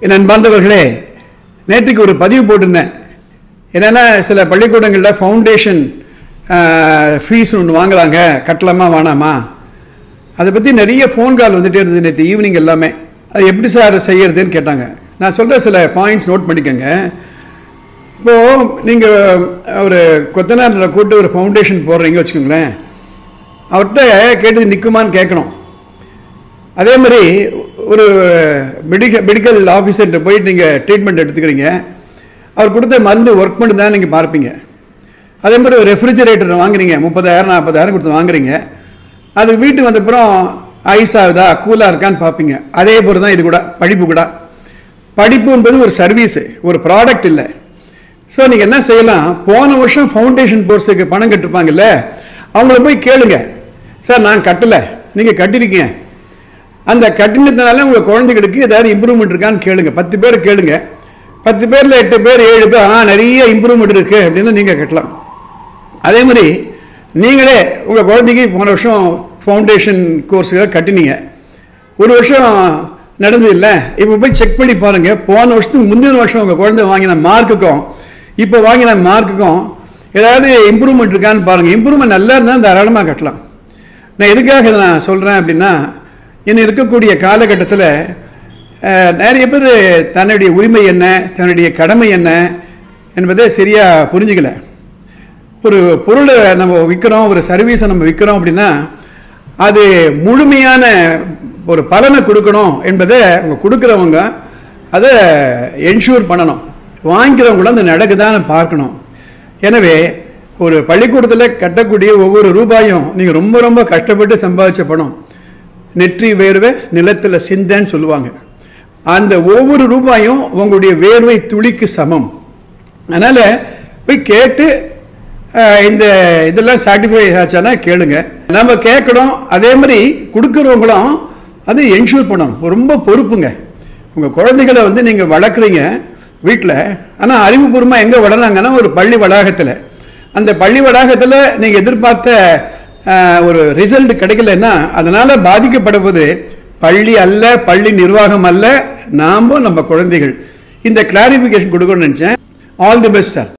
என் அன்பார்ந்தவர்களே நேற்றுக்கு ஒரு பதிவு போட்டிருந்தேன் என்னென்னா சில பள்ளிக்கூடங்களில் ஃபவுண்டேஷன் ஃபீஸ் ஒன்று வாங்குறாங்க கட்டலாமா வேணாமா அதை பற்றி நிறைய ஃபோன் கால் வந்துட்டே இருந்தது நேற்று ஈவினிங் எல்லாமே அது எப்படி சார் செய்யறதுன்னு கேட்டாங்க நான் சொல்கிற சில பாயிண்ட்ஸ் நோட் பண்ணிக்கோங்க இப்போது நீங்கள் ஒரு கொத்தனாரில் கூட்டு ஒரு ஃபவுண்டேஷன் போடுறீங்க வச்சுக்கோங்களேன் அவர்கிட்ட கேட்டு நிற்குமான்னு கேட்கணும் அதே மாதிரி ஒரு மெடிக்க மெடிக்கல் ஆஃபீஸர்கிட்ட போயிட்டு நீங்கள் ட்ரீட்மெண்ட் எடுத்துக்கிறீங்க அவர் கொடுத்த மருந்து ஒர்க் பண்ணி தான் நீங்கள் பார்ப்பீங்க அதே மாதிரி ஒரு ரெஃப்ரிஜரேட்டர் வாங்குறீங்க முப்பதாயிரம் நாற்பதாயிரம் கொடுத்து வாங்குறீங்க அது வீட்டுக்கு வந்தப்புறம் ஐஸ் ஆகுதா கூலாக இருக்கான்னு பார்ப்பீங்க அதே போல் தான் இது கூட படிப்பு கூட படிப்பு என்பது ஒரு சர்வீஸு ஒரு ப்ராடக்ட் இல்லை ஸோ நீங்கள் என்ன செய்யலாம் போன வருஷம் ஃபவுண்டேஷன் கோர்ஸுக்கு பணம் கட்டிருப்பாங்கல்ல அவங்கள போய் கேளுங்க சார் நான் கட்டலை நீங்கள் கட்டிருக்கீங்க அந்த கட்டினத்தினால உங்கள் குழந்தைகளுக்கு ஏதாவது இம்ப்ரூவ்மெண்ட் இருக்கான்னு கேளுங்க பத்து பேர் கேளுங்க பத்து பேரில் எட்டு பேர் ஏழு பேர் ஆ நிறைய இம்ப்ரூவ்மெண்ட் இருக்குது அப்படின்னு நீங்கள் கட்டலாம் அதே மாதிரி நீங்களே உங்கள் குழந்தைக்கு போன வருஷம் ஃபவுண்டேஷன் கோர்ஸுக்காக கட்டினீங்க ஒரு வருஷம் நடந்தது இல்லை இப்போ போய் செக் பண்ணி பாருங்கள் போன வருஷத்துக்கு முந்தின வருஷம் உங்கள் குழந்தை வாங்கின மார்க்குக்கும் இப்போ வாங்கின மார்க்குக்கும் ஏதாவது இம்ப்ரூவ்மெண்ட் இருக்கான்னு பாருங்கள் இம்ப்ரூவ்மெண்ட் நல்லா இருந்தால் தாராளமாக கட்டலாம் நான் எதுக்காக இதை நான் சொல்கிறேன் அப்படின்னா இன்னும் இருக்கக்கூடிய காலகட்டத்தில் நிறைய பேர் தன்னுடைய உரிமை என்ன தன்னுடைய கடமை என்ன என்பதை சரியாக புரிஞ்சுக்கல ஒரு பொருளை நம்ம விற்கிறோம் ஒரு சர்வீஸை நம்ம விற்கிறோம் அப்படின்னா அது முழுமையான ஒரு பலனை கொடுக்கணும் என்பதை அவங்க கொடுக்குறவங்க அதை என்ஷூர் பண்ணணும் வாங்கிக்கிறவங்களும் அந்த நடக்குதான்னு பார்க்கணும் எனவே ஒரு பள்ளிக்கூடத்தில் கட்டக்கூடிய ஒவ்வொரு ரூபாயும் நீங்கள் ரொம்ப ரொம்ப கஷ்டப்பட்டு சம்பாதிச்ச பணம் நெற்றி வேர்வை நிலத்தில் சிந்தன்னு சொல்லுவாங்க அந்த ஒவ்வொரு ரூபாயும் உங்களுடைய வேர்வை துளிக்கு சமம் அதனால் போய் கேட்டு இந்த இதெல்லாம் சாட்டிஃபை ஆச்சானா கேளுங்க நம்ம கேட்கணும் அதே மாதிரி கொடுக்குறவங்களும் அது என்ஷூர் பண்ணணும் ரொம்ப பொறுப்புங்க உங்கள் குழந்தைகளை வந்து நீங்கள் வளர்க்குறீங்க வீட்டில் ஆனால் அறிவுபூர்வமாக எங்கே வளர்றாங்கன்னா ஒரு பள்ளி வளாகத்தில் அந்த பள்ளி வளாகத்தில் நீங்கள் எதிர்பார்த்த ஒரு ரிசல்ட் கிடைக்கலன்னா அதனால் பாதிக்கப்படுவது பள்ளி அல்ல பள்ளி நிர்வாகம் அல்ல நாமும் நம்ம குழந்தைகள் இந்த கிளாரிஃபிகேஷன் கொடுக்கணும்னு நினச்சேன் ஆல் தி பெஸ்ட் சார்